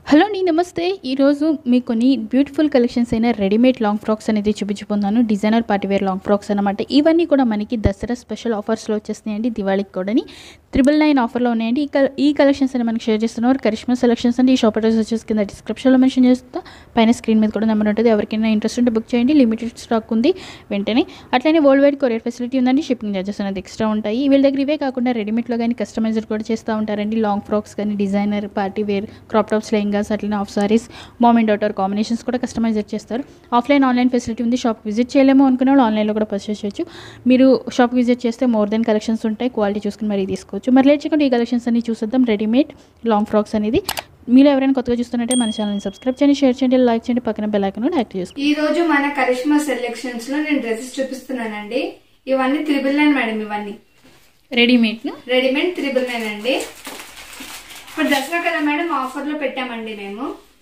hello అండి నమస్తే ఈరోజు మీకు కొన్ని బ్యూటిఫుల్ కలెక్షన్స్ అయిన రెడీమేడ్ లాంగ్ ఫ్రాక్స్ అనేది చూపించిపోతున్నాను డిజైనర్ పార్టీవేర్ లాంగ్ ఫ్రాక్స్ అనమాట ఇవన్నీ కూడా మనకి దసరా స్పెషల్ ఆఫర్స్లో వచ్చేస్తున్నాయండి దివాళీకి కూడాని త్రిబుల్ నైన్ ఆఫర్లో ఉన్నాయండి ఈ కల్ ఈ కలెక్షన్స్ అని మనకి షేర్ చేస్తున్నారు కరిష్మా సెలెక్షన్స్ అండి ఈ షాప్ అడ్రస్ వచ్చేసి కింద డిస్క్రిప్షన్లో మెన్షన్ చేస్తా పైన స్క్రీన్ మీద కూడా నెంబర్ ఉంటుంది ఎవరికైనా ఇంట్రెస్ట్ ఉంటే బుక్ చేయండి లిమిటెడ్ స్టాక్ ఉంది వెంటనే అట్లనే వరల్డ్ వైడ్ కొరియర్ ఫెసిలిటీ ఉందండి షిప్పింగ్ చార్జెస్ అనేది ఎక్స్ట్రా ఉంటాయి వీళ్ళ దగ్గర ఇవే కాకుండా రెడీమేడ్లో కానీ కస్టమైజర్ కూడా చేస్తూ ఉంటారండి లాంగ్ ఫ్రాక్స్ కానీ designer party wear crop tops lehengas అట్లనే half saris mom and daughter combinations కూడా కస్టమైజర్ చేస్తారు ఆఫ్లైన్ ఆన్లైన్ ఫెసిలిటీ ఉంది షాప్ విజిట్ చేయలేమో అనుకున్న వాళ్ళు ఆన్లైన్లో కూడా పర్చేస్ చేయొచ్చు మీరు షాప్ విజిట్ చేస్తే మోర్ దెన్ కలెక్షన్స్ ఉంటాయి క్వాలిటీ చూసుకుని మరీ తీసుకోవచ్చు మరి లేట్ చేయకుండా ఈ కలెక్షన్స్ అన్ని చూసేద్దాం రెడీమేడ్ లాంగ్ ఫ్రాక్స్ అనేది మీరు ఎవరైనా కొత్తగా చూస్తున్నట్టే మన ఛానల్ని సబ్స్క్రైబ్ చేయండి షేర్ చేయండి లైక్ చేయండి పక్కన బెల్ ఐకాన్ కూడా యాక్టివ్ చేసుకోండి ఈ రోజు మన కరిష్మా సెలెక్షన్స్ లో నేను డ్రెస్సెస్ చూపిస్తున్నానండి ఇవన్నీ త్రిబుల్ నైన్ మేడం ఇవన్నీ రెడీమేడ్ రెడీమేడ్ త్రిబుల్ నైన్ అండి ఇప్పుడు దసరా కదా మేడం ఆఫర్ లో పెట్టామండి మేము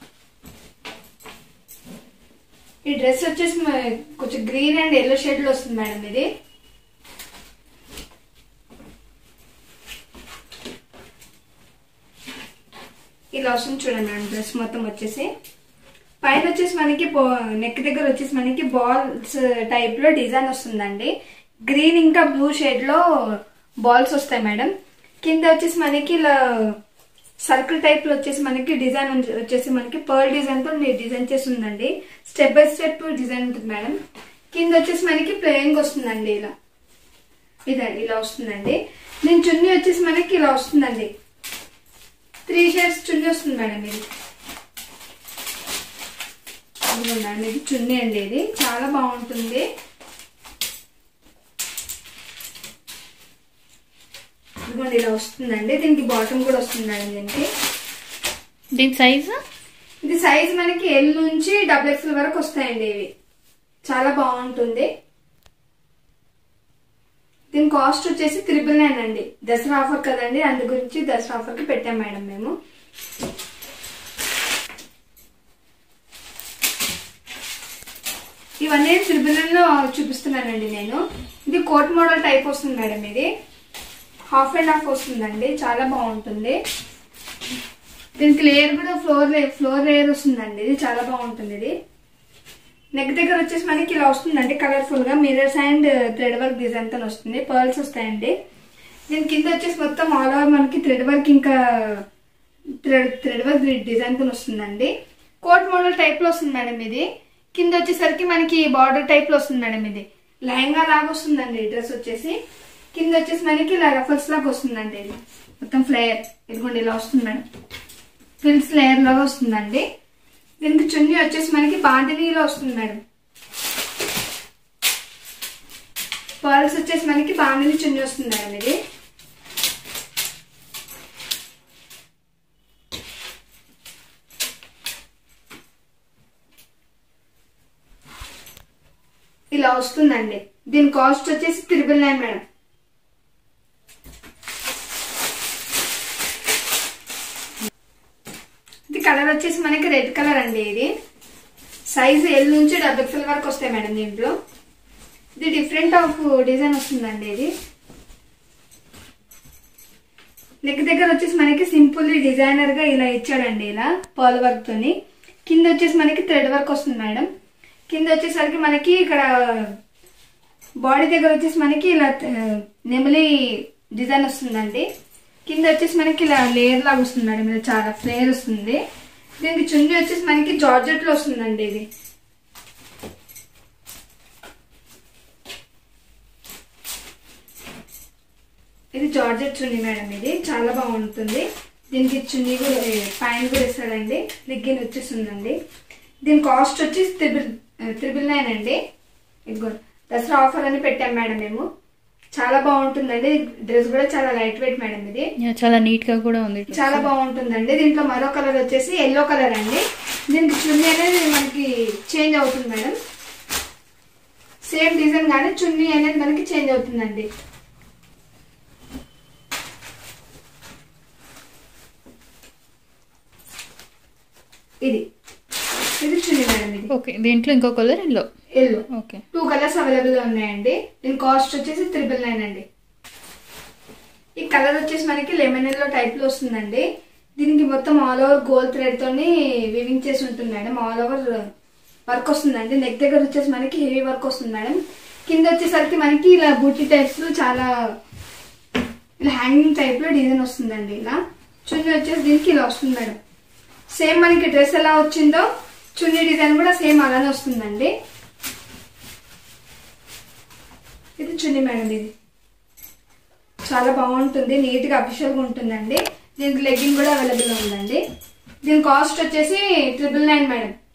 ఈ డ్రెస్ వచ్చేసి మ- కొంచెం గ్రీన్ అండ్ ఎల్లో షేడ్ లో వస్తుంది మేడం ఇది ఇలా వస్తుంది చూడండి మేడం డ్రెస్ మొత్తం వచ్చేసి పైన వచ్చేసి మనకి నెక్ దగ్గర వచ్చేసి మనకి బాల్స్ టైప్ లో డిజైన్ వస్తుందండి గ్రీన్ ఇంకా బ్లూ షేడ్ లో బాల్స్ వస్తాయి మేడం కింద వచ్చేసి మనకి ఇలా సర్కిల్ టైప్ లో వచ్చేసి మనకి డిజైన్ ఉంది- వచ్చేసి మనకి పర్ల్ డిజైన్ తో డిజైన్ చేసి ఉందండి స్టెప్ బై స్టెప్ డిజైన్ ఉంటుంది మేడం కింద వచ్చేసి మనకి ప్లెయిన్ వస్తుందండి ఇలా ఇదండి ఇలా వస్తుందండి నేను చున్నీ వచ్చేసి మనకి ఇలా వస్తుందండి త్రీ షేడ్స్ చున్నీ వస్తుంది మేడం ఇది ఇదిగోండి మేడం, ఇది చున్నీ అండి ఇది చాలా బాగుంటుంది ఇదిగోండి ఇలా వస్తుందండి దీనికి బాటమ్ కూడా వస్తుంది మేడం దీనికి దీని సైజ్ ఇది సైజ్ మనకి ఎల్ నుంచి డబుల్ ఎక్స్ఎల్ వరకు వస్తాయండి ఇవి చాలా బాగుంటుంది దీని కాస్ట్ వచ్చేసి త్రిబుల్ నైన్ అండి దసరా ఆఫర్ కదండి అందు గురించి దసరా ఆఫర్ కి పెట్టాం మేడం మేము ఇవన్నీ త్రిబుల్ నైన్ లో చూపిస్తున్నానండి నేను ఇది కోట్ మోడల్ టైప్ వస్తుంది మేడం ఇది హాఫ్ అండ్ హాఫ్ వస్తుందండి చాలా బాగుంటుంది దీనికి లేయర్ కూడా ఫ్లోర్ లేయర్ ఫ్లోర్ లేయర్ వస్తుందండి ఇది చాలా బాగుంటుంది ఇది నెక్ దగ్గర వచ్చేసి మనకి ఇలా వస్తుందండి కలర్ఫుల్ గా mirrors and thread work design తో వస్తుంది పర్ల్స్ వస్తాయండి దీని కింద వచ్చేసి మొత్తం ఆల్ ఓవర్ మనకి థ్రెడ్ వర్క్ ఇంకా థ్రెడ్ థ్రెడ్ వర్క్ డిజైన్ తో వస్తుందండి కోట్ మోడల్ టైప్ లో వస్తుంది మేడం ఇది కింద వచ్చేసరికి మనకి బార్డర్ టైప్ లో వస్తుంది మేడం ఇది లెహంగా లాగా వస్తుందండి ఈ డ్రెస్ వచ్చేసి కింద వచ్చేసి మనకి ఇలా రఫల్స్ లాగా వస్తుందండి ఇది మొత్తం ఫ్లేయర్ ఇదిగోండి ఇలా వస్తుంది మేడం ఫిల్స్ లేయర్ లాగా వస్తుందండి దీనికి చున్నీ వచ్చేసి మనకి బాండినీలో వస్తుంది మేడం పర్ల్స్ వచ్చేసి మనకి బాండిని చున్నీ వస్తుంది మేడం ఇది ఇలా వస్తుందండి దీని కాస్ట్ వచ్చేసి త్రిబుల్ నైన్ మేడం ఇది కలర్ వచ్చేసి మనకి రెడ్ కలర్ అండి ఇది సైజ్ ఎల్ నుంచి డబుల్ ఎక్స్ఎల్ వరకు వస్తాయి మేడం దీంట్లో ఇది డిఫరెంట్ ఆఫ్ డిజైన్ వస్తుందండి ఇది నెక్ దగ్గర వచ్చేసి మనకి సింపుల్ డిజైనర్ గా ఇలా ఇచ్చాడండి ఇలా పర్ల్ వర్క్ తోని కింద వచ్చేసి మనకి థ్రెడ్ వర్క్ వస్తుంది మేడం కింద వచ్చేసరికి మనకి ఇక్కడ బాడీ దగ్గర వచ్చేసి మనకి ఇలా ఆ, నెమలి డిజైన్ వస్తుందండి కింద వచ్చేసి మనకి ఇలా లేయర్ లాగా వస్తుంది మేడం ఇది చాలా ఫ్లేయర్ వస్తుంది దీనికి చున్నీ వచ్చేసి మనకి జార్జెట్ లో వస్తుందండి ఇది ఇది జార్జెట్ చున్నీ మేడం ఇది చాలా బాగుంటుంది దీనికి చున్నీ కూడా ఏ, పైన కూడా ఇస్తాడండి లిగ్గిన్ వచ్చేస్తుందండి దీని కాస్ట్ వచ్చి త్రిబుల్ త్రిబుల్ నైన్ అండి ఇదిగో దసరా ఆఫర్ అని పెట్టాం మేడం మేము చాలా బాగుంటుందండి డ్రెస్ కూడా చాలా లైట్ వెయిట్ మేడం ఇది చాలా నీట్ గా కూడా ఉంది చాలా బాగుంటుందండి దీంట్లో మరో కలర్ వచ్చేసి ఎల్లో కలర్ అండి దీనికి చున్నీ అనేది మనకి చేంజ్ అవుతుంది మేడం సేమ్ డిజైన్ కానీ చున్నీ అనేది మనకి చేంజ్ అవుతుందండి ఇది ఇది చున్నీ మేడం ఇది ఓకే దీంట్లో ఇంకో colour yellow yellow okay two colours available ఉన్నాయండి దీని కాస్ట్ వచ్చేసి త్రిబుల్ నైన్ అండి ఈ కలర్ వచ్చేసి మనకి లెమన్ ఎల్లో టైప్ లో వస్తుందండి దీనికి మొత్తం ఆల్ ఓవర్ గోల్డ్ థ్రెడ్ తోని వివింగ్ చేసి ఉంటుంది మేడం ఆల్ ఓవర్ వర్క్ వస్తుందండి నెక్ దగ్గర వచ్చేసి మనకి హెవీ వర్క్ వస్తుంది మేడం కింద వచ్చేసరికి మనకి ఇలా బూటీ టైప్స్ లో చాలా ఇలా హ్యాంగింగ్ టైప్ లో డిజైన్ వస్తుందండి ఇలా చున్నీ వచ్చేసి దీనికి ఇలా వస్తుంది మేడం సేమ్ మనకి డ్రెస్ ఎలా వచ్చిందో చున్నీ డిజైన్ కూడా సేమ్ అలానే వస్తుందండి ఇది చున్నీ మేడం ఇది చాలా బాగుంటుంది నీట్ గా అఫిషియల్ గా ఉంటుందండి దీనికి లెగ్గింగ్ కూడా అవైలబుల్ ఉందండి దీని కాస్ట్ వచ్చేసి ట్రిపుల్ నైన్ మేడం